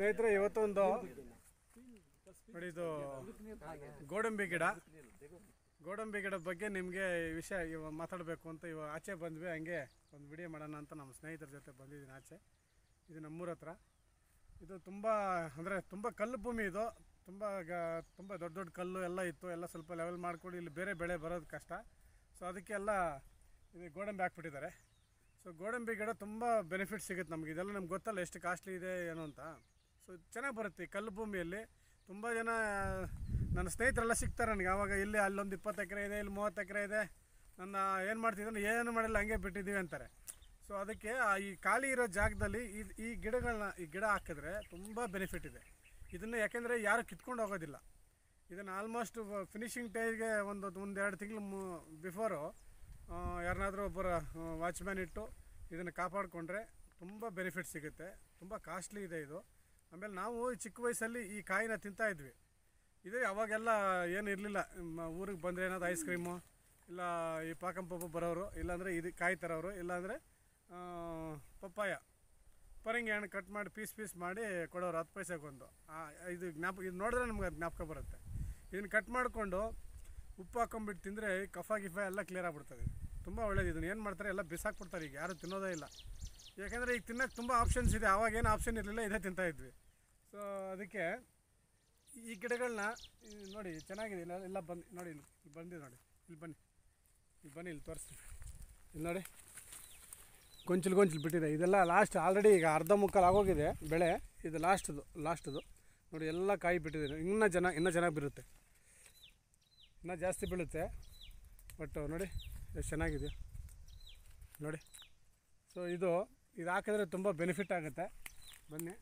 ಸ್ನೇಹಿತರೆ ಇವತ್ತೊಂದು ನೋಡಿ ಇದು ಗೋಡಂಬಿ ಗಿಡ ಗೋಡಂಬಿ ಗಿಡದ ಬಗ್ಗೆ ನಿಮಗೆ ಈ ವಿಷಯ ಇವಾಗ ಮಾತಾಡಬೇಕು ಅಂತ ಇವಾಗ ಆಚೆ ಬಂದ್ವಿ ಹಂಗೆ ಒಂದು ವಿಡಿಯೋ ಮಾಡೋಣ ಅಂತ ನಮ್ಮ ಸ್ನೇಹಿತರ ಜೊತೆ ಬಂದಿದ್ದೀನಿ ಆಚೆ ಇದು ನಮ್ಮೂರ ಹತ್ರ ಇದು ತುಂಬ ಅಂದರೆ ತುಂಬ ಕಲ್ಲು ಭೂಮಿ ಇದು ತುಂಬ ಗ ತುಂಬ ದೊಡ್ಡ ದೊಡ್ಡ ಕಲ್ಲು ಎಲ್ಲ ಇತ್ತು ಎಲ್ಲ ಸ್ವಲ್ಪ ಲೆವೆಲ್ ಮಾಡ್ಕೊಂಡು ಇಲ್ಲಿ ಬೇರೆ ಬೆಳೆ ಬರೋದು ಕಷ್ಟ ಸೊ ಅದಕ್ಕೆಲ್ಲ ಇದು ಗೋಡಂಬಿ ಹಾಕ್ಬಿಟ್ಟಿದ್ದಾರೆ ಸೊ ಗೋಡಂಬಿ ಗಿಡ ತುಂಬ ಬೆನಿಫಿಟ್ ಸಿಗುತ್ತೆ ನಮಗೆ ಇದೆಲ್ಲ ನಮ್ಗೆ ಗೊತ್ತಲ್ಲ ಎಷ್ಟು ಕಾಸ್ಟ್ಲಿ ಇದೆ ಏನು ಅಂತ ಸೊ ಚೆನ್ನಾಗಿ ಬರುತ್ತೆ ಈ ಕಲ್ಲು ಭೂಮಿಯಲ್ಲಿ ತುಂಬ ಜನ ನನ್ನ ಸ್ನೇಹಿತರೆಲ್ಲ ಸಿಗ್ತಾರೆ ನನಗೆ ಆವಾಗ ಇಲ್ಲಿ ಅಲ್ಲೊಂದು ಇಪ್ಪತ್ತು ಎಕರೆ ಇದೆ ಇಲ್ಲಿ ಮೂವತ್ತು ಎಕರೆ ಇದೆ ನನ್ನ ಏನು ಮಾಡ್ತಿದ್ದಾನೆ ಏನು ಮಾಡಿಲ್ಲ ಹಂಗೆ ಬಿಟ್ಟಿದ್ದೀವಿ ಅಂತಾರೆ ಸೊ ಅದಕ್ಕೆ ಆ ಈ ಖಾಲಿ ಇರೋ ಜಾಗದಲ್ಲಿ ಈ ಈ ಗಿಡಗಳನ್ನ ಈ ಗಿಡ ಹಾಕಿದ್ರೆ ತುಂಬ ಬೆನಿಫಿಟ್ ಇದೆ ಇದನ್ನು ಯಾಕೆಂದರೆ ಯಾರು ಕಿತ್ಕೊಂಡು ಹೋಗೋದಿಲ್ಲ ಇದನ್ನು ಆಲ್ಮೋಸ್ಟ್ ಫಿನಿಶಿಂಗ್ ಟೈಮ್ಗೆ ಒಂದು ಒಂದೆರಡು ತಿಂಗಳು ಮು ಬಿಫೋರು ಯಾರನ್ನಾದರೂ ಒಬ್ಬರ ವಾಚ್ಮ್ಯಾನ್ ಇಟ್ಟು ಇದನ್ನು ಕಾಪಾಡಿಕೊಂಡ್ರೆ ತುಂಬ ಬೆನಿಫಿಟ್ ಸಿಗುತ್ತೆ ತುಂಬ ಕಾಸ್ಟ್ಲಿ ಇದೆ ಇದು ಆಮೇಲೆ ನಾವು ಈ ಚಿಕ್ಕ ವಯಸ್ಸಲ್ಲಿ ಈ ಕಾಯಿನ ತಿಂತಾ ಇದ್ವಿ ಇದು ಅವಾಗೆಲ್ಲ ಏನು ಇರಲಿಲ್ಲ ಊರಿಗೆ ಬಂದರೆ ಏನಾದ್ರು ಐಸ್ ಕ್ರೀಮು ಇಲ್ಲ ಈ ಪಾಕಂ ಪಪ್ಪ ಬರೋರು ಇಲ್ಲಾಂದರೆ ಇದು ಕಾಯಿ ತರೋರು ಇಲ್ಲಾಂದರೆ ಪಪ್ಪಾಯ ಪರಂಗಿ ಹಣ್ಣು ಕಟ್ ಮಾಡಿ ಪೀಸ್ ಪೀಸ್ ಮಾಡಿ ಕೊಡೋರು ಹತ್ತು ಪೈಸೆಗೆ ಒಂದು ಆ, ಇದು ಜ್ಞಾಪಕ ಇದು ನೋಡಿದ್ರೆ ನಮ್ಗೆ ಅದು ಜ್ಞಾಪಕ ಬರುತ್ತೆ ಇದನ್ನು ಕಟ್ ಮಾಡಿಕೊಂಡು ಉಪ್ಪು ಹಾಕೊಂಡ್ಬಿಟ್ಟು ತಿಂದರೆ ಕಫ ಗಿಫ ಎಲ್ಲ ಕ್ಲಿಯರ್ ಆಗಿಬಿಡ್ತದೆ ತುಂಬ ಒಳ್ಳೇದು ಇದನ್ನು ಏನು ಮಾಡ್ತಾರೆ ಎಲ್ಲ ಬಿಸಾಕ್ಬಿಡ್ತಾರೆ ಈಗ ಯಾರು ತಿನ್ನೋದೇ ಇಲ್ಲ ಯಾಕೆಂದರೆ ಈಗ ತಿನ್ನೋಕ್ಕೆ ತುಂಬ ಆಪ್ಷನ್ಸ್ ಇದೆ ಆವಾಗ ಏನು ಆಪ್ಷನ್ ಇರಲಿಲ್ಲ ಇದೇ ತಿಂತಾ ಇದ್ವಿ ಸೊ ಅದಕ್ಕೆ ಈ ಗಿಡಗಳನ್ನ ಈ ನೋಡಿ ಚೆನ್ನಾಗಿದೆ ಇಲ್ಲ ಎಲ್ಲ ಬಂದು ನೋಡಿ ಇಲ್ಲಿ ಇಲ್ಲಿ ಬಂದಿದೆ ನೋಡಿ ಇಲ್ಲಿ ಬನ್ನಿ ಇಲ್ಲಿ ಬನ್ನಿ ಇಲ್ಲಿ ತೋರಿಸ್ತೀನಿ ಇಲ್ಲಿ ನೋಡಿ ಗೊಂಚಲು ಗೊಂಚಲು ಬಿಟ್ಟಿದೆ ಇದೆಲ್ಲ ಲಾಸ್ಟ್ ಆಲ್ರೆಡಿ ಈಗ ಅರ್ಧ ಮುಕ್ಕಾಲು ಆಗೋಗಿದೆ ಬೆಳೆ ಇದು ಲಾಸ್ಟ್ದು ಲಾಸ್ಟ್ದು ನೋಡಿ ಎಲ್ಲ ಕಾಯಿ ಬಿಟ್ಟಿದೆ ಇನ್ನೂ ಜನ ಇನ್ನೂ ಚೆನ್ನಾಗಿ ಬೀರುತ್ತೆ ಇನ್ನೂ ಜಾಸ್ತಿ ಬೀಳುತ್ತೆ ಬಟ್ ನೋಡಿ ಎಷ್ಟು ಚೆನ್ನಾಗಿದೆ ನೋಡಿ ಸೊ ಇದು ಇದು ಹಾಕಿದ್ರೆ ತುಂಬ ಬೆನಿಫಿಟ್ ಆಗುತ್ತೆ ಬನ್ನಿ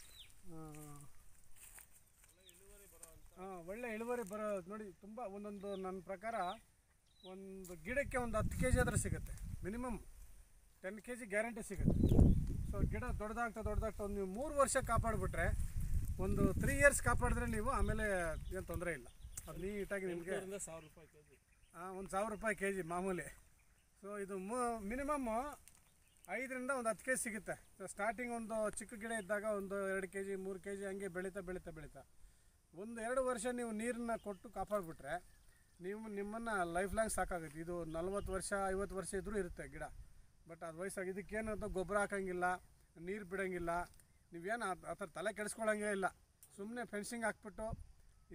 ಹಾಂ ಒಳ್ಳೆ ಇಳುವರಿ ಬರೋ ನೋಡಿ ತುಂಬ ಒಂದೊಂದು ನನ್ನ ಪ್ರಕಾರ ಒಂದು ಗಿಡಕ್ಕೆ ಒಂದು ಹತ್ತು ಕೆ ಜಿ ಆದರೂ ಸಿಗುತ್ತೆ minimum ten K G guarantee ಸಿಗುತ್ತೆ ಸೊ ಗಿಡ ದೊಡ್ಡದಾಗ್ತಾ ದೊಡ್ಡದಾಗ್ತಾ ಒಂದು ನೀವು ಮೂರು ವರ್ಷ ಕಾಪಾಡಿಬಿಟ್ರೆ ಒಂದು ತ್ರೀ ಇಯರ್ಸ್ ಕಾಪಾಡಿದ್ರೆ ನೀವು ಆಮೇಲೆ ಏನು ತೊಂದರೆ ಇಲ್ಲ ಅದು ನೀಟಾಗಿ ನಿಮಗೆ ಸಾವಿರ ರೂಪಾಯಿ ಕೆಜಿ ಒಂದು ಸಾವಿರ ರೂಪಾಯಿ ಕೆ ಜಿ ಮಾಮೂಲಿ ಸೊ ಇದು ಮು ಮಿನಿಮಮ್ಮು ಐದರಿಂದ ಒಂದು ಹತ್ತು ಕೆ ಜಿ ಸಿಗುತ್ತೆ ಸೊ ಸ್ಟಾರ್ಟಿಂಗ್ ಒಂದು ಚಿಕ್ಕ ಗಿಡ ಇದ್ದಾಗ ಒಂದು ಎರಡು ಕೆ ಜಿ ಮೂರು ಕೆ ಜಿ ಹಂಗೆ ಬೆಳೀತಾ ಬೆಳೀತಾ ಬೆಳೀತಾ ಒಂದು ಎರಡು ವರ್ಷ ನೀವು ನೀರನ್ನ ಕೊಟ್ಟು ಕಾಪಾಡಿಬಿಟ್ರೆ ನೀವು ನಿಮ್ಮನ್ನು ಲೈಫ್ ಲಾಂಗ್ ಸಾಕಾಗುತ್ತೆ ಇದು ನಲ್ವತ್ತು ವರ್ಷ ಐವತ್ತು ವರ್ಷ ಇದ್ರೂ ಇರುತ್ತೆ ಗಿಡ ಬಟ್ ಅದು ವಯಸ್ಸಾಗಿ ಇದಕ್ಕೇನಂತ ಗೊಬ್ಬರ ಹಾಕಂಗಿಲ್ಲ ನೀರು ಬಿಡೋಂಗಿಲ್ಲ ನೀವೇನು ಆ ಆ ಥರ ತಲೆ ಕೆಡಿಸ್ಕೊಳ್ಳೋಂಗೇ ಇಲ್ಲ ಸುಮ್ಮನೆ ಫೆನ್ಸಿಂಗ್ ಹಾಕ್ಬಿಟ್ಟು ಈ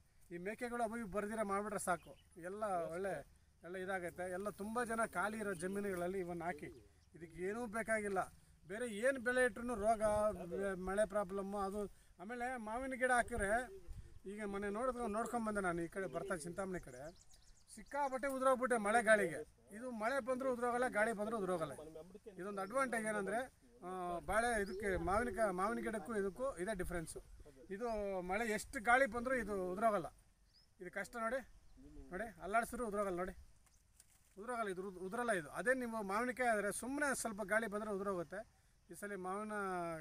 ಈ ಮೇಕೆಗಳು ಅವು ಇವು ಬರ್ದಿರ ಮಾಡಿಬಿಟ್ರೆ ಸಾಕು ಎಲ್ಲ ಒಳ್ಳೆ ಎಲ್ಲ ಇದಾಗೈತೆ ಎಲ್ಲ ತುಂಬ ಜನ ಖಾಲಿ ಇರೋ ಜಮೀನುಗಳಲ್ಲಿ ಇವನ್ನ ಹಾಕಿ ಇದಕ್ಕೆ ಏನೂ ಬೇಕಾಗಿಲ್ಲ ಬೇರೆ ಏನು ಬೆಳೆ ಇಟ್ರು ರೋಗ ಬೆ- ಮಳೆ ಪ್ರಾಬ್ಲಮ್ಮು ಅದು ಆಮೇಲೆ ಮಾವಿನ ಗಿಡ ಹಾಕಿದ್ರೆ ಈಗ ಮೊನ್ನೆ ನೋಡಿದ್ಕೊಂಡು ನೋಡ್ಕೊಂಬಂದೆ ನಾನು ಈ ಕಡೆ ಬರ್ತಾ ಚಿಂತಾಮಣಿ ಕಡೆ ಸಿಕ್ಕಾಪಟ್ಟೆ ಉದುರೋಗ್ಬಿಟ್ಟೆ ಮಳೆ ಗಾಳಿಗೆ ಇದು ಮಳೆ ಬಂದರೂ ಉದುರೋಗಲ್ಲ ಗಾಳಿ ಬಂದರೂ ಉದುರೋಗಲ್ಲ ಇದೊಂದು ಅಡ್ವಾಂಟೇಜ್ ಏನಂದರೆ ಬಾಳೆ ಇದಕ್ಕೆ ಮಾವಿನಕಾಯಿ ಮಾವಿನ ಗಿಡಕ್ಕೂ ಇದಕ್ಕೂ ಇದೇ ಡಿಫ್ರೆನ್ಸು ಇದು ಮಳೆ ಎಷ್ಟು ಗಾಳಿ ಬಂದರೂ ಇದು ಉದುರೋಗಲ್ಲ ಇದು ಕಷ್ಟ ನೋಡಿ ನೋಡಿ ಅಲ್ಲಾಡಿಸಿದ್ರು ಉದುರೋಗಲ್ಲ ನೋಡಿ ಉದುರೋಗಲ್ಲ ಇದು ಉದ್- ಉದುರಲ್ಲ ಇದು ಅದೇ ನೀವು ಮಾವಿನಕಾಯಿ ಆದರೆ ಸುಮ್ಮನೆ ಸ್ವಲ್ಪ ಗಾಳಿ ಬಂದರೆ ಉದುರೋಗುತ್ತೆ ಈ ಸಲ ಮಾವಿನ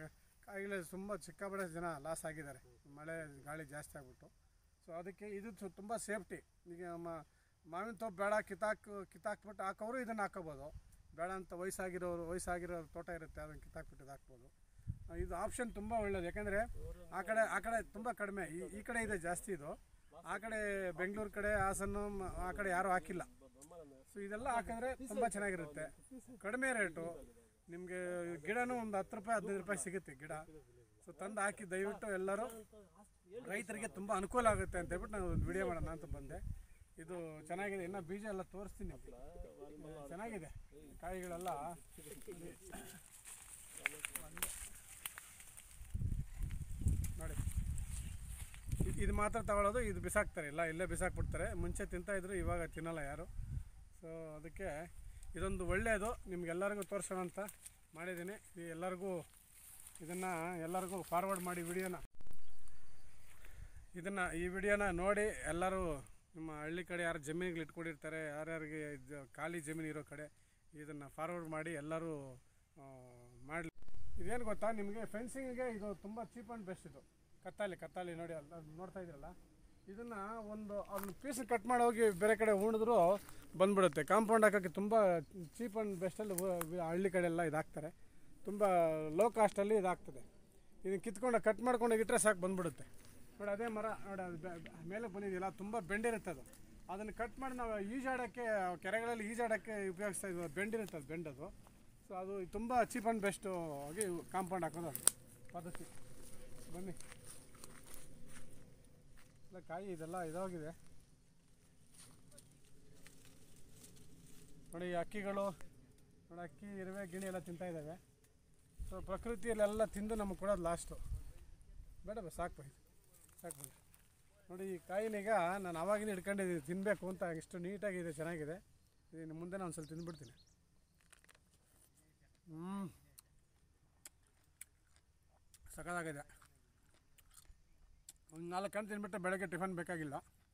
ಕಾಯಿಲೆ ತುಂಬ ಚಿಕ್ಕಾಪಟ್ಟೆ ಜನ ಲಾಸ್ ಆಗಿದ್ದಾರೆ ಮಳೆ ಗಾಳಿ ಜಾಸ್ತಿ ಆಗಿಬಿಟ್ಟು ಸೊ ಅದಕ್ಕೆ ಇದು ಸು- ತುಂಬ ಸೇಫ್ಟಿ ಈಗ ಮ- ಮಾವಿನ ತೋಪ ಬೇಡ ಕಿತ್ತಾಕ್ ಕಿತ್ತಾಕ್ಬಿಟ್ಟು ಹಾಕೋರು ಇದನ್ನು ಹಾಕೋಬೋದು ಬೇಡ ಅಂತ ವಯಸ್ಸಾಗಿರೋರು ವಯಸ್ಸಾಗಿರೋ ತೋಟ ಇರುತ್ತೆ ಅದನ್ನು ಕಿತ್ತಾಕ್ಬಿಟ್ಟು ಇದು ಹಾಕ್ಬೋದು ಆ, ಇದು ಆಪ್ಷನ್ ತುಂಬ ಒಳ್ಳೇದು ಯಾಕೆಂದರೆ ಆ ಕಡೆ ಆ ಕಡೆ ತುಂಬ ಕಡಿಮೆ ಈ ಈ ಕಡೆ ಇದೆ ಜಾಸ್ತಿ ಇದು ಆ ಕಡೆ ಬೆಂಗಳೂರು ಕಡೆ ಹಾಸನ್ನು ಮ- ಆ ಕಡೆ ಯಾರೂ ಹಾಕಿಲ್ಲ ಸೊ ಇದೆಲ್ಲ ಹಾಕಿದ್ರೆ ತುಂಬ ಚೆನ್ನಾಗಿರುತ್ತೆ ಕಡಿಮೆ ರೇಟು ನಿಮಗೆ ಗಿಡನೂ ಒಂದು ಹತ್ತು ರೂಪಾಯಿ ಹದಿನೈದು ರೂಪಾಯಿ ಸಿಗುತ್ತೆ ಗಿಡ ಸೊ ತಂದು ಹಾಕಿ ದಯವಿಟ್ಟು ಎಲ್ಲರೂ ರೈತರಿಗೆ ತುಂಬ ಅನುಕೂಲ ಆಗುತ್ತೆ ಅಂತ ಹೇಳ್ಬಿಟ್ಟು ನಾನು ಒಂದು ವಿಡಿಯೋ ಮಾಡೋಣ ಅಂತ ಬಂದೆ ಇದು ಚೆನ್ನಾಗಿದೆ ಇನ್ನು ಬೀಜ ಎಲ್ಲ ತೋರಿಸ್ತೀನಿ ನಿಮ್ಗೆ. ಚೆನ್ನಾಗಿದೆ ಕಾಯಿಗಳೆಲ್ಲ ನೋಡಿ ಇ- ಇದು ಮಾತ್ರ ತಗೊಳ್ಳೋದು ಇದು ಬಿಸಾಕ್ತಾರೆ ಇಲ್ಲ ಇಲ್ಲೇ ಬಿಸಾಕ್ಬಿಡ್ತಾರೆ ಮುಂಚೆ ತಿಂತಾ ಇದ್ರು ಇವಾಗ ತಿನ್ನಲ್ಲ ಯಾರು ಸೊ ಅದಕ್ಕೆ ಇದೊಂದು ಒಳ್ಳೆಯದು ನಿಮ್ಗೆಲ್ಲರಿಗೂ ತೋರಿಸೋಣ ಅಂತ ಮಾಡಿದ್ದೀನಿ ಇದು ಎಲ್ಲರಿಗೂ ಇದನ್ನು ಎಲ್ಲರಿಗೂ ಫಾರ್ವರ್ಡ್ ಮಾಡಿ ವಿಡಿಯೋನ ಇದನ್ನು ಈ ವಿಡಿಯೋನ ನೋಡಿ ಎಲ್ಲರೂ ನಿಮ್ಮ ಹಳ್ಳಿ ಕಡೆ ಯಾರು ಜಮೀನುಗಳು ಇಟ್ಕೊಂಡಿರ್ತಾರೆ ಯಾರ್ಯಾರಿಗೆ ಇದು ಖಾಲಿ ಜಮೀನು ಇರೋ ಕಡೆ ಇದನ್ನು ಫಾರ್ವರ್ಡ್ ಮಾಡಿ ಎಲ್ಲರೂ ಮಾಡಲಿ ಇದೇನು ಗೊತ್ತಾ ನಿಮಗೆ ಫೆನ್ಸಿಂಗಿಗೆ ಇದು ತುಂಬ ಚೀಪ್ ಆ್ಯಂಡ್ ಬೆಸ್ಟ್ ಇದು ಕತ್ತಾಲಿ ಕತ್ತಾಲಿ ನೋಡಿ ಅಲ್ಲಿ ಅದ್ ನೋಡ್ತಾ ಇದ್ದೀರಲ್ಲ ಇದನ್ನು ಒಂದು ಅದನ್ನ ಪೀಸ್ ಕಟ್ ಮಾಡಿ ಹೋಗಿ ಬೇರೆ ಕಡೆ ಉಣಿದ್ರು ಬಂದ್ಬಿಡುತ್ತೆ ಕಾಂಪೌಂಡ್ ಹಾಕೋಕ್ಕೆ ತುಂಬ ಚೀಪ್ ಆ್ಯಂಡ್ ಬೆಸ್ಟಲ್ಲಿ ಹಳ್ಳಿ ಕಡೆ ಎಲ್ಲ ಇದಾಕ್ತಾರೆ ತುಂಬ ಲೋ ಕಾಸ್ಟಲ್ಲಿ ಇದಾಗ್ತದೆ ಇದನ್ನು ಕಿತ್ಕೊಂಡು ಕಟ್ ಮಾಡ್ಕೊಂಡು ಇಟ್ಟರೆ ಸಾಕು ಬಂದ್ಬಿಡುತ್ತೆ ನೋಡಿ ಅದೇ ಮರ ನೋಡಿ ಅದು ಬೆ- ಬೆ- ಮೇಲೆ ಬಂದಿದೆಯಲ್ಲ ತುಂಬ ಬೆಂಡಿರುತ್ತೆ ಅದು ಅದನ್ನು ಕಟ್ ಮಾಡಿ ನಾವು ಈಜಾಡೋಕ್ಕೆ ಕೆರೆಗಳಲ್ಲಿ ಈಜಾಡೋಕ್ಕೆ ಉಪಯೋಗಿಸ್ತಾ ಇದ್ವಿ ಬೆಂಡಿರುತ್ತೆ ಅದು ಬೆಂಡದು ಸೊ ಅದು ತುಂಬ ಚೀಪ್ ಆ್ಯಂಡ್ ಬೆಸ್ಟು ಆಗಿ ಕಾಂಪೌಂಡ್ ಹಾಕೋದು ಅದು ಪದ್ಧತಿ ಬನ್ನಿ ಇಲ್ಲ ಕಾಯಿ ಇದೆಲ್ಲ ಇದಾಗಿದೆ ನೋಡಿ ಈ ಅಕ್ಕಿಗಳು ನೋಡಿ ಅಕ್ಕಿ ಇರುವೆ ಗಿಣಿ ಎಲ್ಲ ತಿಂತಾ ಇದ್ದಾವೆ ಸೊ ಪ್ರಕೃತಿಯಲ್ಲೆಲ್ಲ ತಿಂದು ನಮಗೆ ಕೊಡೋದು ಲಾಸ್ಟು ಬೇಡ ಬಾ ಸಾಕು ಬೈ ಸಾಕು ಬೈ ನೋಡಿ ಈ ಕಾಯಿನೀಗ ನಾನು ಆವಾಗಿನ ಹಿಡ್ಕೊಂಡಿದ್ದೀನಿ ತಿನ್ನಬೇಕು ಅಂತ ಇಷ್ಟು ನೀಟಾಗಿದೆ ಚೆನ್ನಾಗಿದೆ ಇದನ್ನು ಮುಂದೆ ನಾನು ಸ್ವಲ್ಪ ತಿಂದ್ಬಿಡ್ತೀನಿ ಹ್ಞೂ ಸಖತ್ತಾಗಿದೆ ಒಂದು ನಾಲ್ಕು ಹಣ್ಣು ತಿಂದ್ಬಿಟ್ರೆ ಬೆಳಗ್ಗೆ ಟಿಫನ್ ಬೇಕಾಗಿಲ್ಲ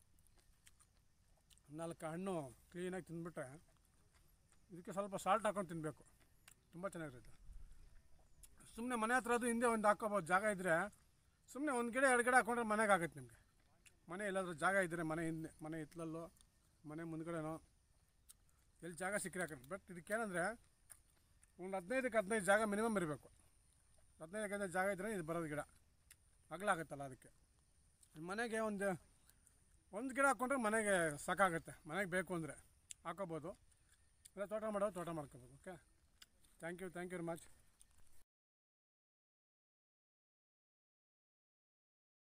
ನಾಲ್ಕು ಹಣ್ಣು ಕ್ಲೀನಾಗಿ ತಿಂದ್ಬಿಟ್ರೆ ಇದಕ್ಕೆ ಸ್ವಲ್ಪ ಸಾಲ್ಟ್ ಹಾಕೊಂಡು ತಿನ್ನಬೇಕು ತುಂಬ ಚೆನ್ನಾಗಿರುತ್ತೆ ಸುಮ್ಮನೆ ಮನೆ ಹತ್ರ ಅದು ಹಿಂದೆ ಒಂದು ಹಾಕೋಬೋದು ಜಾಗ ಇದ್ದರೆ ಸುಮ್ಮನೆ ಒಂದು ಗಿಡ ಎರಡು ಗಿಡ ಹಾಕೊಂಡ್ರೆ ಮನೆಗೆ ಆಗುತ್ತೆ ನಿಮಗೆ ಮನೆ ಎಲ್ಲಾದ್ರೂ ಜಾಗ ಇದ್ದರೆ ಮನೆ ಹಿಂದೆ ಮನೆ ಹಿತ್ತಲಲ್ಲೋ ಮನೆ ಮುಂದ್ಗಡೆನೋ ಎಲ್ಲಿ ಜಾಗ ಸಿಕ್ಕರೆ ಹಾಕೋದು ಬಟ್ ಇದಕ್ಕೇನಂದರೆ ಒಂದು ಹದಿನೈದಕ್ಕೆ ಹದಿನೈದು ಜಾಗ ಮಿನಿಮಮ್ ಇರಬೇಕು ಹದಿನೈದಕ್ಕೆ ಹದಿನೈದು ಜಾಗ ಇದ್ದರೆ ಇದು ಬರೋದು ಗಿಡ ಅಗಲ ಆಗುತ್ತಲ್ಲ ಅದಕ್ಕೆ ಮನೆಗೆ ಒಂದು ಒಂದು ಗಿಡ ಹಾಕ್ಕೊಂಡ್ರೆ ಮನೆಗೆ ಸಾಕಾಗುತ್ತೆ ಮನೆಗೆ ಬೇಕು ಅಂದರೆ ಹಾಕೋಬೋದು ಇಲ್ಲ ತೋಟ ಮಾಡೋದು ತೋಟ ಮಾಡ್ಕೋಬೋದು okay thank you thank you very much